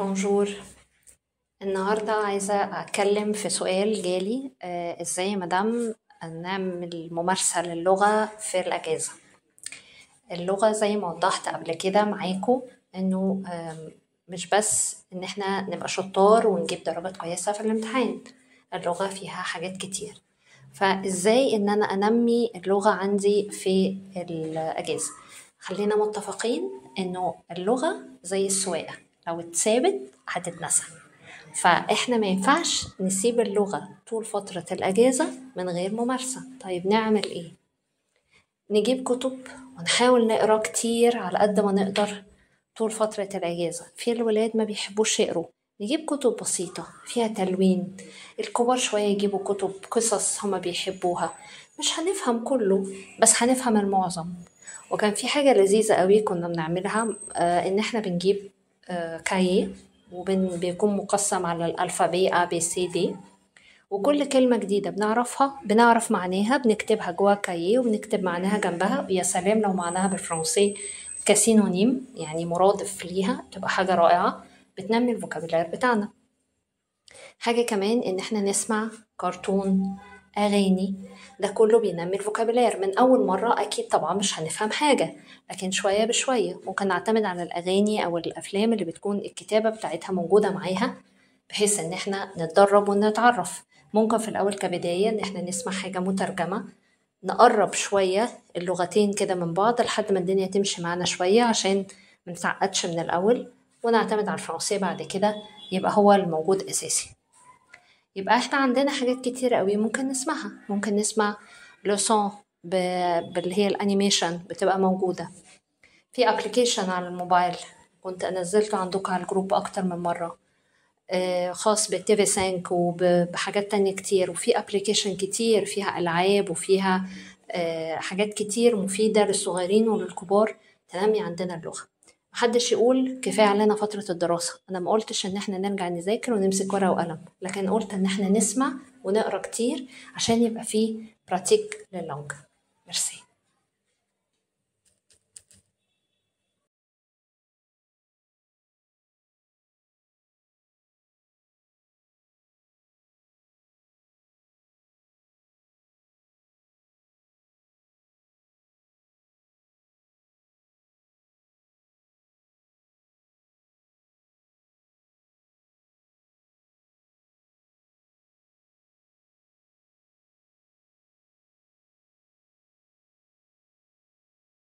بونجور النهاردة عايزة أتكلم في سؤال جالي آه، إزاي يا مدام نعمل ممارسة للغة في الأجازة اللغة زي ما وضحت قبل كده معاكم إنه آم، مش بس إن إحنا نبقى شطار ونجيب درجات كويسة في الامتحان اللغة فيها حاجات كتير فإزاي إن أنا أنمي اللغة عندي في الأجازة خلينا متفقين إنه اللغة زي السواقة لو اتثابت هتتنسى فإحنا ما ينفعش نسيب اللغة طول فترة الأجازة من غير ممارسة طيب نعمل إيه؟ نجيب كتب ونحاول نقرا كتير على قد ما نقدر طول فترة الأجازة في الولاد ما بيحبوش يقروا نجيب كتب بسيطة فيها تلوين الكبار شوية يجيبوا كتب قصص هما بيحبوها مش هنفهم كله بس هنفهم المعظم وكان في حاجة لذيذة قوي كنا بنعملها آه إن إحنا بنجيب آه كاييه وبيكون مقسم على الألفابي A B C D وكل كلمة جديدة بنعرفها بنعرف معناها بنكتبها جوا كاييه وبنكتب معناها جنبها ويا سلام لو معناها بالفرنسي كسينونيم يعني مرادف ليها تبقى حاجة رائعة بتنمي الفوكابيلار بتاعنا حاجة كمان إن إحنا نسمع كرتون أغاني ده كله بينمي الفوكابيلار من أول مرة أكيد طبعا مش هنفهم حاجة لكن شوية بشوية ممكن نعتمد على الأغاني أو الأفلام اللي بتكون الكتابة بتاعتها موجودة معاها بحيث إن إحنا نتدرب ونتعرف ممكن في الأول كبداية إن إحنا نسمع حاجة مترجمة نقرب شوية اللغتين كده من بعض لحد ما الدنيا تمشي معانا شوية عشان منتعقدش من الأول ونعتمد على الفرنسية بعد كده يبقى هو الموجود أساسي يبقى احنا عندنا حاجات كتير قوي ممكن نسمعها ممكن نسمع لوسون ب... باللي هي الانيميشن بتبقى موجودة في ابلكيشن على الموبايل كنت نزلته عندكم على الجروب اكتر من مرة آه، خاص بتي في 5 وبحاجات تانية كتير وفي ابلكيشن كتير فيها العاب وفيها آه، حاجات كتير مفيدة للصغيرين وللكبار تنمي عندنا اللغة محدش يقول كفاية علينا فترة الدراسة أنا ما قلتش إن إحنا نرجع نذاكر ونمسك ورقة وقلم لكن قلت إن إحنا نسمع ونقرا كتير عشان يبقى فيه براتيك لللغة ميرسي